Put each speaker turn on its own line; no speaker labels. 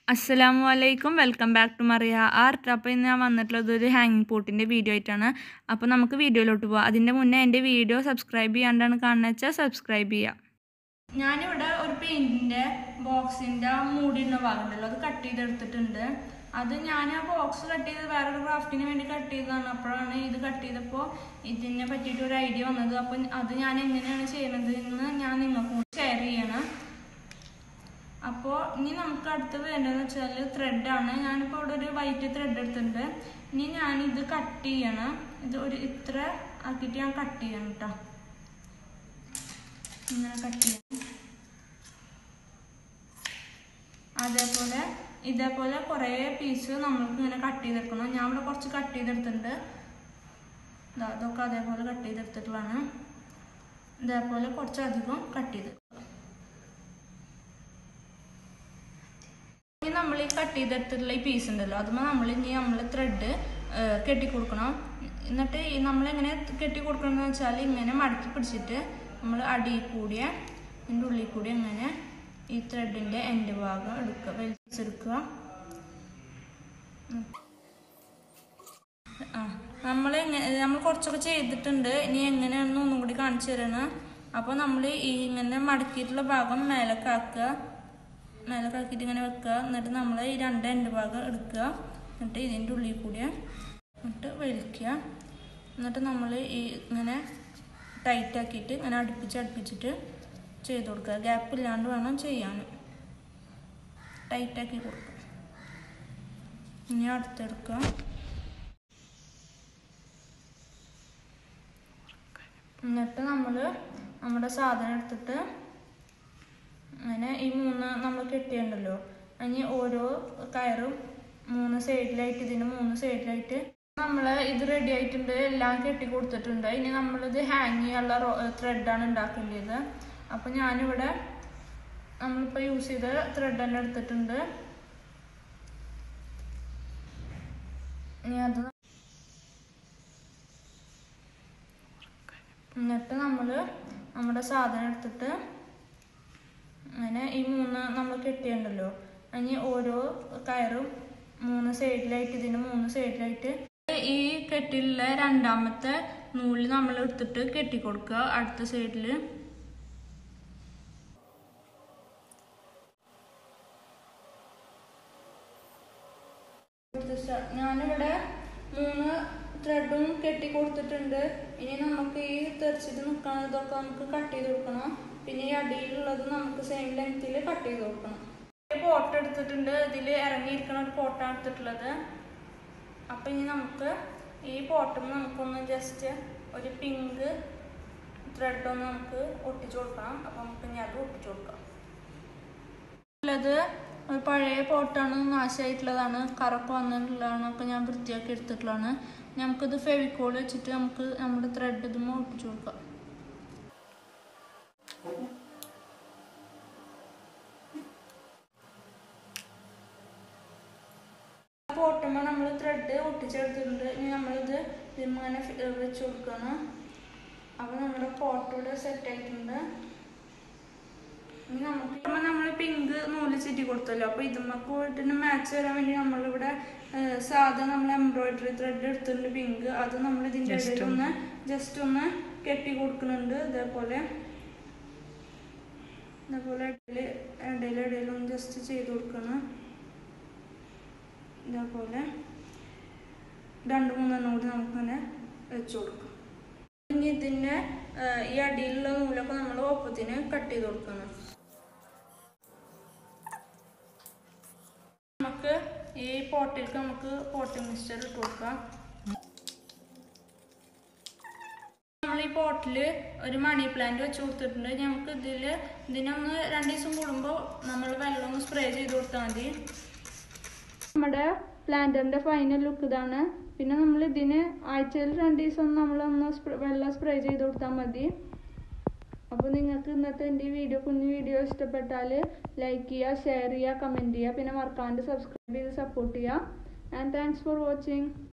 അസ്സലാമു അലൈക്കും welcome back to Mariya art അപ്പോൾ ഇന്ന് ഞാൻ വന്നിട്ടുള്ളത് ഒരു ഹാങ്ങിങ് പോട്ടിൻ്റെ വീഡിയോ ആയിട്ടാണ് അപ്പോൾ നമുക്ക് വീഡിയോയിലോട്ട് പോവാം അതിൻ്റെ മുന്നേ എൻ്റെ വീഡിയോ സബ്സ്ക്രൈബ് ചെയ്യാണ്ടാണ് കാണുന്നത് വെച്ചാൽ സബ്സ്ക്രൈബ് ചെയ്യാം ഞാനിവിടെ ഒരു പെയിൻറ്റിൻ്റെ ബോക്സിൻ്റെ മൂടിയുള്ള ഭാഗമുണ്ടല്ലോ അത് കട്ട് ചെയ്തെടുത്തിട്ടുണ്ട് അത് ഞാൻ ആ ബോക്സ് കട്ട് ചെയ്ത് വേറൊരു ക്രാഫ്റ്റിന് വേണ്ടി കട്ട് ചെയ്തതാണ് അപ്പോഴാണ് ഇത് കട്ട് ചെയ്തപ്പോൾ ഇതിനെ പറ്റിയിട്ട് ഒരു ഐഡിയ വന്നത് അപ്പം അത് ഞാൻ എങ്ങനെയാണ് ചെയ്യുന്നത് എന്ന് ഞാൻ നിങ്ങൾക്ക് ഷെയർ ചെയ്യണം അപ്പോൾ ഇനി നമുക്ക് അടുത്ത് വേണ്ടതെന്ന് വെച്ചാൽ ത്രെഡാണ് ഞാനിപ്പോൾ ഇവിടെ ഒരു വൈറ്റ് ത്രെഡ് എടുത്തിട്ടുണ്ട് ഇനി ഞാനിത് കട്ട് ചെയ്യണം ഇത് ഒരു ഇത്ര ആക്കിയിട്ട് ഞാൻ കട്ട് ചെയ്യണം കേട്ടോ ഇങ്ങനെ കട്ട് ചെയ്യണം അതേപോലെ ഇതേപോലെ കുറേ പീസ് നമ്മൾക്ക് ഇങ്ങനെ കട്ട് ചെയ്തെടുക്കണം ഞാൻ ഇവിടെ കുറച്ച് കട്ട് ചെയ്തെടുത്തിട്ടുണ്ട് ഇതാ ഇതൊക്കെ അതേപോലെ കട്ട് ചെയ്തെടുത്തിട്ടുള്ളതാണ് ഇതേപോലെ കുറച്ചധികം കട്ട് ചെയ്ത് ഇനി നമ്മൾ ഈ കട്ട് ചെയ്തെടുത്തിട്ടുള്ള ഈ പീസ് ഉണ്ടല്ലോ അതുമ്പോൾ നമ്മൾ ഇനി നമ്മൾ ത്രെഡ് കെട്ടി കൊടുക്കണം എന്നിട്ട് ഈ നമ്മളെങ്ങനെ കെട്ടി കൊടുക്കണം എന്ന് വെച്ചാൽ ഇങ്ങനെ മടക്കി പിടിച്ചിട്ട് നമ്മൾ അടിയിൽ കൂടിയ ഇതിൻ്റെ ഉള്ളിൽ കൂടി ഇങ്ങനെ ഈ ത്രെഡിൻ്റെ എൻഡ് ഭാഗം എടുക്കുക വലിച്ചെടുക്കുക ആ നമ്മൾ എങ്ങനെ നമ്മൾ കുറച്ചൊക്കെ ചെയ്തിട്ടുണ്ട് ഇനി എങ്ങനെയാണെന്ന് ഒന്നും കൂടി കാണിച്ചു തരണം അപ്പോൾ നമ്മൾ ഈ ഇങ്ങനെ മടക്കിയിട്ടുള്ള ഭാഗം മേലൊക്കെ ആക്കുക മേലൊക്കെ ആക്കിയിട്ട് ഇങ്ങനെ വെക്കുക എന്നിട്ട് നമ്മൾ ഈ രണ്ട് എൻഡ് ഭാഗം എടുക്കുക എന്നിട്ട് ഇതിൻ്റെ ഉള്ളിൽ കൂടി എന്നിട്ട് വലിക്കുക എന്നിട്ട് നമ്മൾ ഈ ഇങ്ങനെ ടൈറ്റ് ആക്കിയിട്ട് ഇങ്ങനെ അടുപ്പിച്ച് അടുപ്പിച്ചിട്ട് ചെയ്ത് കൊടുക്കുക ഗ്യാപ്പ് ഇല്ലാണ്ട് വേണം ചെയ്യാൻ ടൈറ്റാക്കി കൊടുക്കുക ഇനി അടുത്തെടുക്കുക എന്നിട്ട് നമ്മൾ നമ്മുടെ സാധനം എടുത്തിട്ട് അങ്ങനെ ഈ മൂന്ന് നമ്മൾ കെട്ടിയുണ്ടല്ലോ അതിന് ഓരോ കയറും മൂന്ന് സൈഡിലായിട്ട് ഇതിന് മൂന്ന് സൈഡിലായിട്ട് നമ്മൾ ഇത് റെഡി ആയിട്ടുണ്ട് എല്ലാം കെട്ടി കൊടുത്തിട്ടുണ്ട് ഇനി നമ്മളിത് ഹാങ് ചെയ്യാനുള്ള ത്രെഡാണ് ഉണ്ടാക്കേണ്ടത് അപ്പം ഞാനിവിടെ നമ്മളിപ്പോൾ യൂസ് ചെയ്ത ത്രെഡ് തന്നെ എടുത്തിട്ടുണ്ട് ഇനി അത് എന്നിട്ട് നമ്മൾ നമ്മുടെ സാധനം എടുത്തിട്ട് അങ്ങനെ ഈ മൂന്ന് നമ്മൾ കെട്ടിയുണ്ടല്ലോ അതിന് ഓരോ കയറും മൂന്ന് സൈഡിലായിട്ട് ഇതിന് മൂന്ന് സൈഡിലായിട്ട് ഈ കെട്ടിലുള്ള രണ്ടാമത്തെ നൂല് നമ്മൾ എടുത്തിട്ട് കെട്ടിക്കൊടുക്കുക അടുത്ത സൈഡിൽ ഞാനിവിടെ മൂന്ന് ത്രെഡും കെട്ടി കൊടുത്തിട്ടുണ്ട് ഇനി നമുക്ക് ഈ തെറിച്ചിട്ട് നിൽക്കണം ഇതൊക്കെ നമുക്ക് കട്ട് ചെയ്ത് കൊടുക്കണം പിന്നെ ഈ അടിയിലുള്ളത് നമുക്ക് സെയിം ലെങ്ത്തിൽ കട്ട് ചെയ്ത് കൊടുക്കണം പോട്ട് എടുത്തിട്ടുണ്ട് ഇതിൽ ഇറങ്ങിയിരിക്കുന്ന ഒരു പോട്ടാണ് എടുത്തിട്ടുള്ളത് അപ്പം ഇനി നമുക്ക് ഈ പോട്ടും നമുക്കൊന്ന് ജസ്റ്റ് ഒരു പിങ്ക് ത്രെഡ് ഒന്ന് നമുക്ക് ഒട്ടിച്ചു കൊടുക്കണം അപ്പം നമുക്ക് ഇനി അത് ഒട്ടിച്ചു കൊടുക്കാം ഉള്ളത് ഒരു പഴയ പോട്ടാണ് നാശമായിട്ടുള്ളതാണ് കറക്ക് വന്നിട്ടുള്ളതാണ് അപ്പോൾ ഞാൻ വൃത്തിയാക്കി എടുത്തിട്ടുള്ളതാണ് നമുക്കിത് ഫെവിക്കോൾ വെച്ചിട്ട് നമുക്ക് നമ്മുടെ ത്രെഡ് ഇതുമ്പോൾ ഒട്ടിച്ചു കൊടുക്കാം പോട്ടുമ്പോൾ നമ്മൾ ത്രെഡ് ഒട്ടിച്ചെടുത്തിട്ടുണ്ട് ഇനി നമ്മളിത് ഇതിങ്ങനെ വെച്ച് കൊടുക്കണം അപ്പോൾ നമ്മുടെ പോട്ടൂടെ സെറ്റ് ആയിട്ടുണ്ട് ഇനി നമുക്ക് നമ്മൾ പിങ്ക് നൂല് ചുറ്റി കൊടുത്തല്ലോ അപ്പോൾ ഇതുമ്മക്ക് പോയിട്ടിന് മാച്ച് വരാൻ വേണ്ടി നമ്മളിവിടെ സാധാ നമ്മൾ എംബ്രോയിഡറി ത്രെഡ് എടുത്തിട്ടുണ്ട് പിങ്ക് അത് നമ്മൾ ഇതിൻ്റെ ഇടയിൽ ഒന്ന് ജസ്റ്റ് ഒന്ന് കെട്ടി കൊടുക്കുന്നുണ്ട് ഇതേപോലെ ഇതേപോലെ ഇടയിൽ ഇടയിൽ ഇടയിൽ ഒന്ന് ജസ്റ്റ് ചെയ്ത് കൊടുക്കണം ഇതേപോലെ രണ്ട് മൂന്നെണ്ണം കൂടി നമുക്കങ്ങനെ വെച്ച് കൊടുക്കാം ഇനി ഇതിൻ്റെ ഈ അടിയിലുള്ള നൂലൊക്കെ നമ്മൾ ഒപ്പത്തിന് കട്ട് ചെയ്ത് കൊടുക്കണം നമുക്ക് ഈ പോട്ടിലേക്ക് നമുക്ക് പോട്ടിംഗ് മിക്സ്ചർ ഇട്ട് കൊടുക്കാം നമ്മൾ ഈ പോട്ടിൽ ഒരു മണി പ്ലാന്റ് വെച്ച് കൊടുത്തിട്ടുണ്ട് നമുക്ക് ഇതിൽ ഇതിനൊന്ന് രണ്ട് ദിവസം കൂടുമ്പോൾ നമ്മൾ വെള്ളം ഒന്ന് സ്പ്രേ ചെയ്ത് കൊടുത്താൽ മതി നമ്മുടെ പ്ലാന്റിൻ്റെ ഫൈനൽ ലുക്ക് ഇതാണ് പിന്നെ നമ്മൾ ഇതിന് ആഴ്ചയിൽ രണ്ട് ദിവസം നമ്മളൊന്ന് വെള്ളം സ്പ്രേ ചെയ്ത് കൊടുത്താൽ മതി അപ്പോൾ നിങ്ങൾക്ക് ഇന്നത്തെ എൻ്റെ ഈ വീഡിയോ കുഞ്ഞു വീഡിയോ ഇഷ്ടപ്പെട്ടാൽ ലൈക്ക് ചെയ്യുക ഷെയർ ചെയ്യുക കമൻറ്റ് ചെയ്യുക പിന്നെ മറക്കാണ്ട് സബ്സ്ക്രൈബ് ചെയ്ത് സപ്പോർട്ട് ചെയ്യുക ആൻഡ് താങ്ക്സ് ഫോർ വാച്ചിങ്